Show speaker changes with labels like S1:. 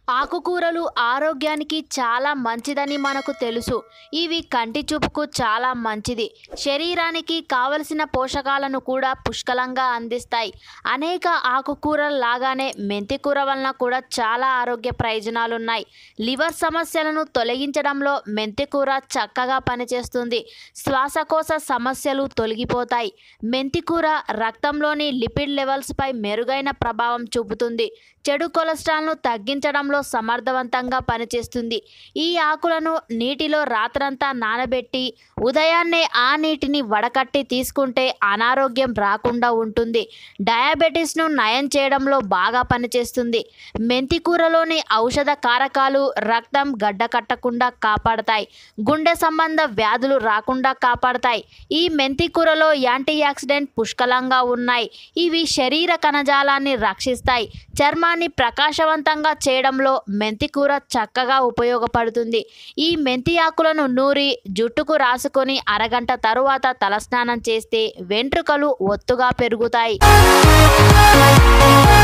S1: ఆకుకూరలు ఆరోగ్యానికి చాలా మంచిదని మనకు తెలుసు ఇవి కంటి చూపుకు చాలా మంచిది శరీరానికి కావలసిన పోషకాలను కూడా పుష్కలంగా అందిస్తాయి అనేక ఆకుకూరల లాగానే మెంతి కూర వలన కూడా చాలా ఆరోగ్య ప్రయోజనాలు ఉన్నాయి లివర్ సమస్యలను తొలగించడంలో మెంతి కూర చక్కగా పనిచేస్తుంది శ్వాసకోశ సమస్యలు తొలగిపోతాయి మెంతి కూర రక్తంలోని లిపిడ్ లెవెల్స్పై మెరుగైన ప్రభావం చూపుతుంది చెడు కొలెస్ట్రాల్ను తగ్గించడంలో సమర్థవంతంగా పనిచేస్తుంది ఈ ఆకులను నీటిలో రాత్రంతా నానబెట్టి ఉదయాన్నే ఆ నీటిని వడకట్టి తీసుకుంటే అనారోగ్యం రాకుండా ఉంటుంది డయాబెటీస్ను నయం చేయడంలో బాగా పనిచేస్తుంది మెంతి కూరలోని ఔషధ కారకాలు రక్తం గడ్డ కట్టకుండా కాపాడతాయి గుండె సంబంధ వ్యాధులు రాకుండా కాపాడతాయి ఈ మెంతి కూరలో యాంటీ ఆక్సిడెంట్ పుష్కలంగా ఉన్నాయి ఇవి శరీర కణజాలాన్ని రక్షిస్తాయి చర్మాన్ని ప్రకాశవంతంగా చేయడంలో మెంతి కూర చక్కగా ఉపయోగపడుతుంది ఈ మెంతి ఆకులను నూరి జుట్టుకు రాసుకొని అరగంట తరువాత తలస్నానం చేస్తే వెంట్రుకలు ఒత్తుగా పెరుగుతాయి